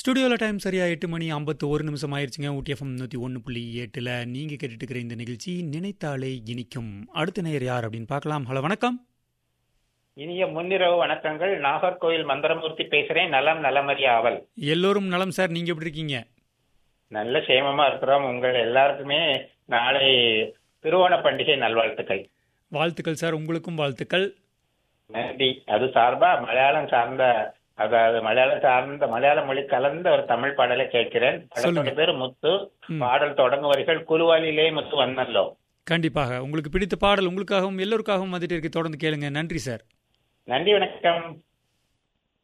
ஸ்டுடியோவில் டைம் சரியா எட்டு மணி ஐம்பத்து ஒரு நிமிஷம் ஆயிடுச்சுங்க ஊட்டிஎஃப்எம் நூற்றி ஒன்று புள்ளி எட்டில் நீங்கள் கேட்டுட்டு இருக்கிற இந்த நிகழ்ச்சி நினைத்தாலே இனிக்கும் அடுத்த நேயர் யார் அப்படின்னு பார்க்கலாம் ஹலோ வணக்கம் இனிய முன்னிரவு வணக்கங்கள் நாகர்கோயில் மந்திரமூர்த்தி பேசுறேன் நலம் நலமறி ஆவல் எல்லோரும் நலம் சார் நீங்கள் எப்படி இருக்கீங்க நல்ல சேமமா இருக்கிறோம் உங்கள் எல்லாருக்குமே நாளை திருவோண பண்டிகை நல்வாழ்த்துக்கள் வாழ்த்துக்கள் சார் உங்களுக்கும் வாழ்த்துக்கள் நன்றி அது சார்பா மலையாளம் சார்ந்த அதாவது மலையாளம் சார்ந்த மலையாள மொழி கலந்த ஒரு தமிழ் பாடலை கேட்கிறேன் படத்தோட சொல்லுங்க. பேரு முத்து ம். பாடல் தொடங்குவர்கள் குலுவாலிலே முத்து வந்தல்லோ கண்டிப்பாக உங்களுக்கு பிடித்த பாடல் உங்களுக்காகவும் எல்லோருக்காகவும் வந்துட்டு இருக்கு தொடர்ந்து கேளுங்க நன்றி சார் நன்றி வணக்கம்